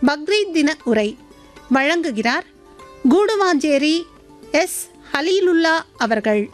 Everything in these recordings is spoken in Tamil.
பக்ரீத் தின உரை வழங்குகிறார் கூடுவாஞ்சேரி எஸ் ஹலீலுல்லா அவர்கள்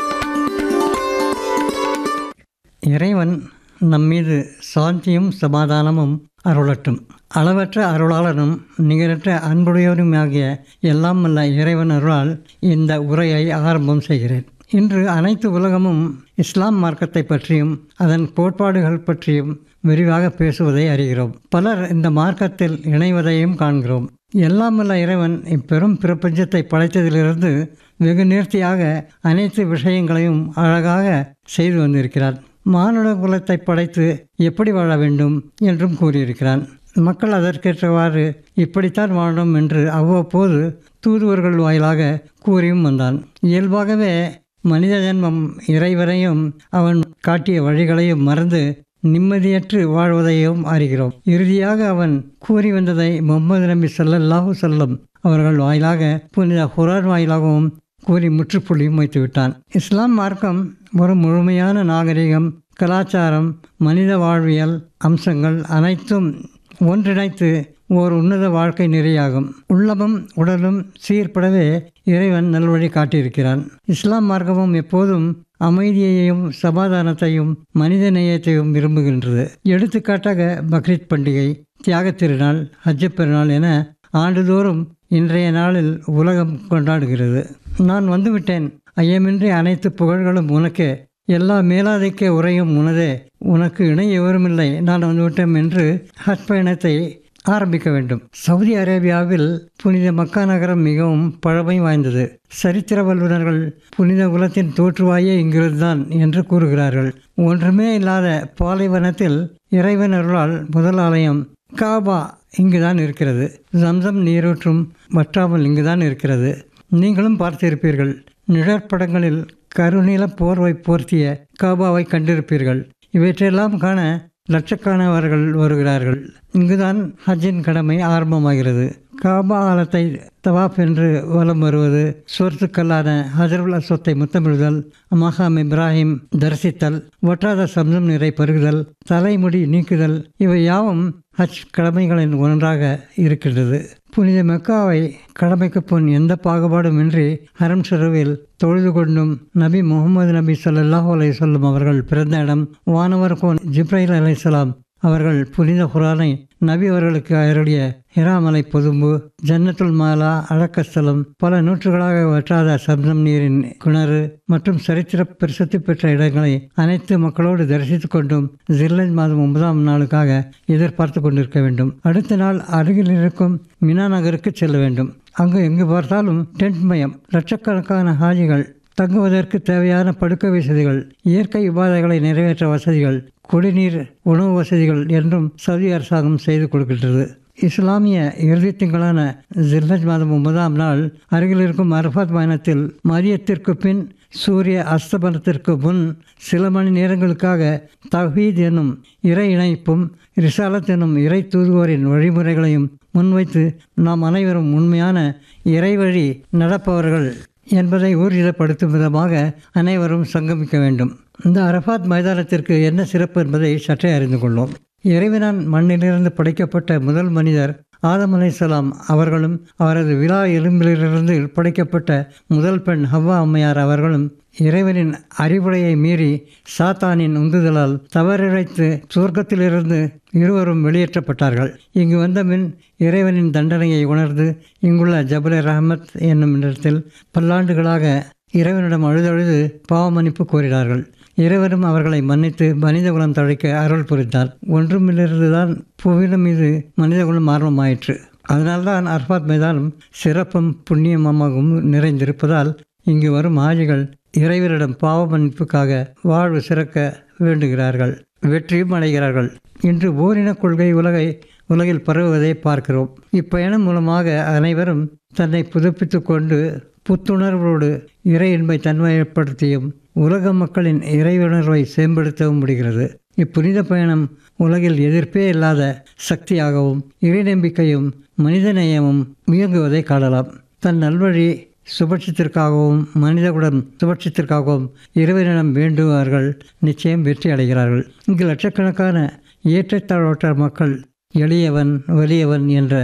இறைவன் நம்மீது சாந்தியும் சமாதானமும் அருளட்டும் அளவற்ற அருளாளனும் நிகரற்ற அன்புடையவருமாகிய எல்லாம் வல்ல இறைவன் அருளால் இந்த உரையை ஆரம்பம் செய்கிறேன் இன்று அனைத்து உலகமும் இஸ்லாம் மார்க்கத்தை பற்றியும் அதன் கோட்பாடுகள் பற்றியும் விரிவாக பேசுவதை அறிகிறோம் பலர் இந்த மார்க்கத்தில் இணைவதையும் காண்கிறோம் எல்லாம் வல்ல இறைவன் இப்பெரும் பிரபஞ்சத்தை படைத்ததிலிருந்து வெகு நேர்த்தியாக அனைத்து விஷயங்களையும் அழகாக செய்து வந்திருக்கிறார் மானுட குலத்தை படைத்து எப்படி வாழ வேண்டும் என்றும் கூறியிருக்கிறான் மக்கள் அதற்கேற்றவாறு இப்படித்தான் வாழணும் என்று அவ்வப்போது தூதுவர்கள் வாயிலாக கூறியும் வந்தான் இயல்பாகவே மனித ஜென்மம் இறைவரையும் அவன் காட்டிய வழிகளையும் மறந்து நிம்மதியற்று வாழ்வதையும் அறிகிறோம் இறுதியாக அவன் கூறி வந்ததை முகமது நபி ஸல்லல்லாஹு செல்லம் அவர்கள் வாயிலாக புனித குரான் வாயிலாகவும் கூறி முற்றுப்புள்ளியும் வைத்து விட்டான் இஸ்லாம் மார்க்கம் ஒரு முழுமையான நாகரிகம் கலாச்சாரம் மனித வாழ்வியல் அம்சங்கள் அனைத்தும் ஒன்றிணைத்து ஓர் உன்னத வாழ்க்கை நெறியாகும் உள்ளமும் உடலும் சீர்படவே இறைவன் நல்வழி காட்டியிருக்கிறான் இஸ்லாம் மார்க்கமும் எப்போதும் அமைதியையும் சமாதானத்தையும் மனித நேயத்தையும் விரும்புகின்றது எடுத்துக்காட்டாக பக்ரீத் பண்டிகை தியாகத் திருநாள் ஹஜ்ஜ பெருநாள் என ஆண்டுதோறும் இன்றைய நாளில் உலகம் கொண்டாடுகிறது நான் வந்துவிட்டேன் ஐயமின்றி அனைத்து புகழ்களும் உனக்கே எல்லா மேலாதிக்க உரையும் உனதே உனக்கு இணை எவருமில்லை நான் வந்துவிட்டேன் என்று ஹஜ் பயணத்தை ஆரம்பிக்க வேண்டும் சவுதி அரேபியாவில் புனித மக்கா நகரம் மிகவும் பழமை வாய்ந்தது சரித்திர வல்லுநர்கள் புனித குலத்தின் தோற்றுவாயே இங்கிருந்துதான் என்று கூறுகிறார்கள் ஒன்றுமே இல்லாத பாலைவனத்தில் இறைவன் அருளால் முதல் ஆலயம் காபா இங்குதான் இருக்கிறது ஜம்சம் நீரூற்றும் வற்றாமல் இங்குதான் இருக்கிறது நீங்களும் பார்த்திருப்பீர்கள் நிழற்படங்களில் கருநீல போர்வை போர்த்திய காபாவை கண்டிருப்பீர்கள் இவற்றையெல்லாம் காண லட்சக்கணவர்கள் வருகிறார்கள் இங்குதான் ஹஜ்ஜின் கடமை ஆரம்பமாகிறது காபா ஆலத்தை தவாப் என்று வலம் வருவது சொர்த்துக்கல்லான ஹஜருல் அஸ்வத்தை முத்தமிடுதல் மகாம் இப்ராஹிம் தரிசித்தல் ஒற்றாத சம்சம் நிறை பருகுதல் தலைமுடி நீக்குதல் இவை யாவும் ஹஜ் கடமைகளின் ஒன்றாக இருக்கின்றது புனித மெக்காவை கடமைக்கு பொன் எந்த பாகுபாடும் இன்றி ஹரம் ஷெருவில் தொழுது கொண்டும் நபி முகமது நபி ஸல்லல்லாஹு அலைஹி வஸல்லம் அவர்கள் பிறந்த இடம் வானவர் கோன் ஜிப்ரைல் அலைஹிஸ்ஸலாம் அவர்கள் புனித குரானை நபி அவர்களுக்கு அருளிய ஹிராமலை பொதும்பு ஜன்னத்துல் மாலா அழக்கஸ்தலம் பல நூற்றுகளாக வற்றாத சப்தம் நீரின் கிணறு மற்றும் சரித்திர பிரசித்தி பெற்ற இடங்களை அனைத்து மக்களோடு தரிசித்துக் கொண்டும் ஜில்லஜ் மாதம் ஒன்பதாம் நாளுக்காக எதிர்பார்த்து கொண்டிருக்க வேண்டும் அடுத்த நாள் அருகில் இருக்கும் மினா நகருக்கு செல்ல வேண்டும் அங்கு எங்கு பார்த்தாலும் டென்ட் மயம் லட்சக்கணக்கான ஹாஜிகள் தங்குவதற்கு தேவையான படுக்கை வசதிகள் இயற்கை உபாதைகளை நிறைவேற்ற வசதிகள் குடிநீர் உணவு வசதிகள் என்றும் சவுதி அரசாங்கம் செய்து கொடுக்கின்றது இஸ்லாமிய இறுதி திங்களான ஜில்லஜ் மாதம் ஒன்பதாம் நாள் அருகில் இருக்கும் அரபாத் பயணத்தில் மதியத்திற்கு பின் சூரிய அஸ்தமனத்திற்கு முன் சில மணி நேரங்களுக்காக தஹீத் என்னும் இறை இணைப்பும் ரிசாலத் என்னும் இறை தூதுவோரின் வழிமுறைகளையும் முன்வைத்து நாம் அனைவரும் உண்மையான இறைவழி நடப்பவர்கள் என்பதை ஊர்ஜிதப்படுத்தும் விதமாக அனைவரும் சங்கமிக்க வேண்டும் இந்த அரபாத் மைதானத்திற்கு என்ன சிறப்பு என்பதை சற்றே அறிந்து கொள்வோம் இறைவனான் மண்ணிலிருந்து படைக்கப்பட்ட முதல் மனிதர் ஆதம் அலைசலாம் அவர்களும் அவரது விழா எலும்பிலிருந்து படைக்கப்பட்ட முதல் பெண் ஹவ்வா அம்மையார் அவர்களும் இறைவனின் அறிவுரையை மீறி சாத்தானின் உந்துதலால் தவறிழைத்து சுவர்க்கத்திலிருந்து இருவரும் வெளியேற்றப்பட்டார்கள் இங்கு வந்த பின் இறைவனின் தண்டனையை உணர்ந்து இங்குள்ள ஜபலே ரஹமத் என்னும் இடத்தில் பல்லாண்டுகளாக இறைவனிடம் அழுதழுது பாவமன்னிப்பு கோரினார்கள் இறைவரும் அவர்களை மன்னித்து மனித குலம் தழைக்க அருள் புரிந்தார் ஒன்றுமிலிருந்து தான் புவியிடம் மீது மனித குலம் ஆர்வமாயிற்று அதனால்தான் அர்பாத் மைதானம் சிறப்பும் புண்ணியமாகவும் நிறைந்திருப்பதால் இங்கு வரும் ஆஜிகள் இறைவரிடம் பாவ மன்னிப்புக்காக வாழ்வு சிறக்க வேண்டுகிறார்கள் வெற்றியும் அடைகிறார்கள் இன்று ஓரின கொள்கை உலகை உலகில் பரவுவதை பார்க்கிறோம் இப்பயணம் மூலமாக அனைவரும் தன்னை புதுப்பித்து கொண்டு புத்துணர்வோடு இறை இன்பை தன்மைப்படுத்தியும் உலக மக்களின் இறையுணர்வை மேம்படுத்தவும் முடிகிறது இப்புனித பயணம் உலகில் எதிர்ப்பே இல்லாத சக்தியாகவும் இறை நம்பிக்கையும் மனிதநேயமும் இயங்குவதை காணலாம் தன் நல்வழி சுபட்சத்திற்காகவும் மனிதகுடன் சுபட்சத்திற்காகவும் இறைவனிடம் வேண்டுவார்கள் நிச்சயம் வெற்றி அடைகிறார்கள் இங்கு லட்சக்கணக்கான ஏற்றத்தாழ்வற்ற மக்கள் எளியவன் வலியவன் என்ற